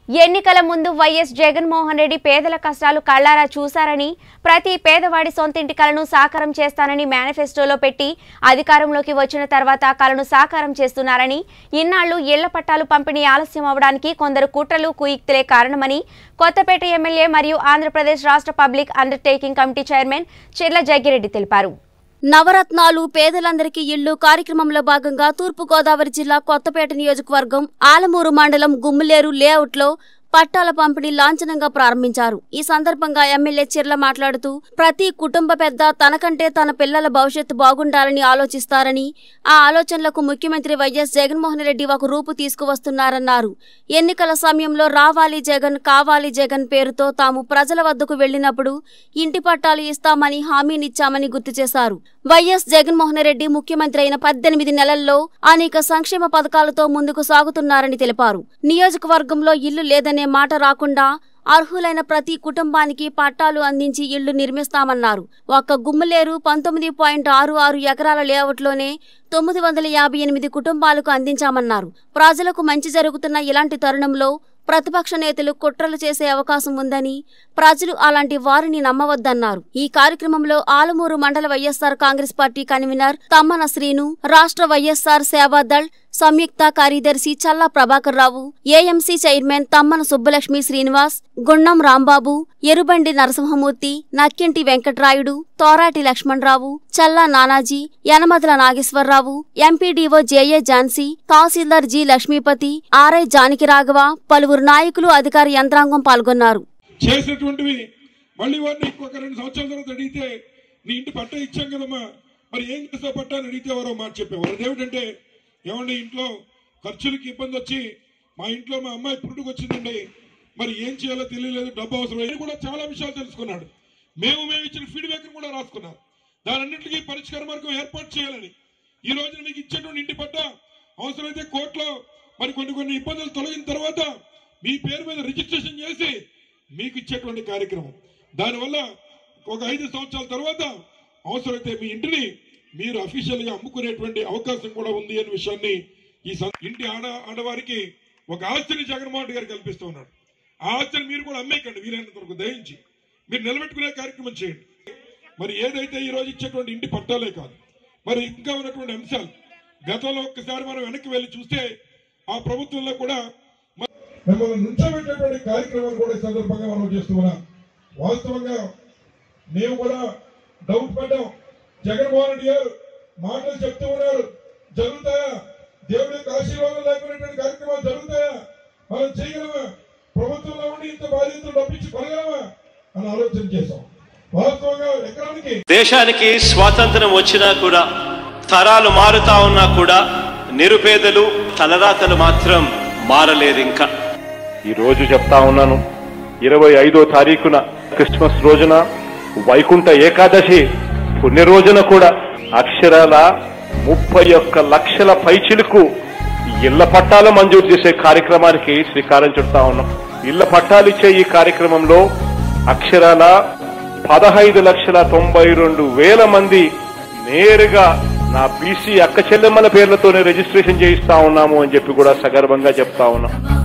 ఎన్నికల ముందు వైఎస్ జగన్మోహన్ రెడ్డి పేదల కష్టాలు కళ్లారా చూశారని ప్రతి పేదవాడి సొంతింటి కలను సాకారం చేస్తానని మేనిఫెస్టోలో పెట్టి అధికారంలోకి వచ్చిన తర్వాత కలను సాకారం చేస్తున్నారని ఇన్నాళ్లు ఇళ్ల పట్టాలు పంపిణీ ఆలస్యం అవడానికి కొందరు కుట్రలు కుయుక్తులే కారణమని కొత్తపేట ఎమ్మెల్యే మరియు ఆంధ్రప్రదేశ్ రాష్ట్ర public undertaking committee chairman Chirla Jaggireddy తెలిపారు నవరత్నాలు పేదలందరికీ ఇళ్లు కార్యక్రమంలో భాగంగా తూర్పుగోదావరి జిల్లా కొత్తపేట నియోజకవర్గం ఆలమూరు మండలం గుమ్మిలేరు లేఅవుట్లో పట్టాల పంపిణీ లాంఛనంగా ప్రారంభించారు ఈ సందర్భంగా ఎమ్మెల్యే చిర్ల మాట్లాడుతూ ప్రతి కుటుంబ పెద్ద తనకంటే తన పిల్లల భవిష్యత్తు బాగుండాలని ఆలోచిస్తారని ఆ ఆలోచనలకు ముఖ్యమంత్రి వైఎస్ జగన్మోహన్ రెడ్డి ఒక రూపు తీసుకువస్తున్నారన్నారు ఎన్నికల సమయంలో రావాలి జగన్ కావాలి జగన్ పేరుతో తాము ప్రజల వద్దకు వెళ్లినప్పుడు ఇంటి పట్టాలు ఇస్తామని హామీనిచ్చామని గుర్తు చేశారు వైఎస్ జగన్మోహన్ రెడ్డి ముఖ్యమంత్రి అయిన పద్దెనిమిది నెలల్లో అనేక సంక్షేమ పథకాలతో ముందుకు సాగుతున్నారని తెలిపారు నియోజకవర్గంలో ఇల్లు లేదనే మాట రాకుండా అర్హులైన ప్రతి కుటుంబానికి పట్టాలు అందించి ఇళ్లు నిర్మిస్తామన్నారు ఒక్క గుమ్మలేరు పంతొమ్మిది పాయింట్ ఆరు ఆరు ఎకరాల లేఅవుట్లోనే తొమ్మిది వందల యాభై ఎనిమిది కుటుంబాలకు అందించామన్నారు ప్రజలకు మంచి జరుగుతున్న ఇలాంటి తరుణంలో ప్రతిపక్ష నేతలు కుట్రలు చేసే అవకాశం ఉందని ప్రజలు అలాంటి వారిని నమ్మవద్దన్నారు ఈ కార్యక్రమంలో ఆలమూరు మండల YSR Congress party convener Tammana Srinu రాష్ట్ర వైఎస్సార్ సేవాదళ్ సంయుక్త కార్యదర్శి Challa Prabhakar Rao AMC chairman Tammana Subbalakshmi Srinivas Gundam Rambabu Erubandi Narasimhamurthy Nakkinti Venkatrayudu Thorati Lakshmanarao Challa Nanaji Yanamadala Nageswararao MPDO JA Jhansi tahsildar G Lakshmipathi RI Janaki Raghava పలువురు నాయకులు అధికార యంత్రాంగం పాల్గొన్నారు చేసినటువంటివి మళ్ళీ వారిని ఇంకొక రెండు సంవత్సరాల తర్వాత అడిగితే నీ ఇంటి పట్ట ఇచ్చాం కదమ్మా మరి ఏం చేస్తావు పట్ట అని అడిగితే ఎవరో మాట చెప్పేవారు అదేమిటంటే ఏమండి ఇంట్లో ఖర్చులకి ఇబ్బంది వచ్చి మా ఇంట్లో మా అమ్మాయి పుట్టుకు వచ్చిందండి మరి ఏం చేయాలో తెలియలేదు డబ్బు అవసరం ఇది కూడా చాలా విషయాలు తెలుసుకున్నాడు మేము మేము ఇచ్చిన ఫీడ్బ్యాక్ కూడా రాసుకున్నాం దానన్నింటికీ పరిష్కార మార్గం ఏర్పాటు చేయాలని ఈ రోజున మీకు ఇచ్చేటువంటి ఇంటి పట్ట అవసరమైతే కోర్టులో మరి కొన్ని కొన్ని ఇబ్బందులు తొలగిన తర్వాత మీ పేరు మీద రిజిస్ట్రేషన్ చేసి మీకు ఇచ్చేటువంటి కార్యక్రమం దానివల్ల ఒక ఐదు సంవత్సరాల తర్వాత అవసరమైతే మీ ఇంటిని మీరు అఫీషియల్ గా అమ్ముకునేటువంటి అవకాశం కూడా ఉంది అనే విషయాన్ని ఈ సం- ఇంటి ఆడ ఆడవారికి ఒక ఆస్తిని జగన్మోహన్ రెడ్డి గారు కల్పిస్తూ ఉన్నాడు ఆ ఆస్తిని మీరు కూడా అమ్మేయకండి వీలైనంత వరకు దయించి మీరు నిలబెట్టుకునే కార్యక్రమం చేయండి మరి ఏదైతే ఈ రోజు ఇచ్చేటువంటి ఇంటి పట్టాలే కాదు మరి ఇంకా ఉన్నటువంటి అంశాలు గతంలో ఒక్కసారి మనం వెనక్కి వెళ్ళి చూస్తే ఆ ప్రభుత్వంలో కూడా మ- మిమ్మల్ని నుంచోబెట్టేటువంటి కార్యక్రమం కూడా ఈ సందర్భంగా మనం చేస్తున్నాం వాస్తవంగా మేము కూడా డౌట్ పడ్డాం జగన్మోహన్ రెడ్డి గారు మాటలు చెప్తూ ఉన్నారు జరుగుతాయా దేవుడి యొక్క ఆశీర్వాదం లేకునేటువంటి కార్యక్రమాలు జరుగుతాయా మనం చేయగలమా ప్రభుత్వంలో ఉండి ఇంత బాధ్యతలు డబ్బించి కొనగలమా అని ఆలోచన చేశాం వాస్తవంగా ఎకరానికి దేశానికి స్వాతంత్రం వచ్చినా కూడా తరాలు మారుతా ఉన్నా కూడా నిరుపేదలు తలరాతలు మాత్రం మారలేదు ఇంకా ఈ రోజు చెప్తా ఉన్నాను ఇరవై ఐదో తారీఖున క్రిస్మస్ రోజున వైకుంఠ ఏకాదశి పుణ్య రోజున కూడా అక్షరాల ముప్పై ఒక్క లక్షల పైచిలకు ఇళ్ల పట్టాలు మంజూరు చేసే కార్యక్రమానికి శ్రీకారం చుడతా ఉన్నాం ఇళ్ల పట్టాలు ఇచ్చే ఈ కార్యక్రమంలో అక్షరాల పదహైదు లక్షల తొంభై రెండు వేల మంది నేరుగా నా బీసీ అక్క చెల్లెమ్మల పేర్లతోనే రిజిస్ట్రేషన్ చేయిస్తా ఉన్నాము అని చెప్పి కూడా సగర్వంగా చెప్తా ఉన్నాం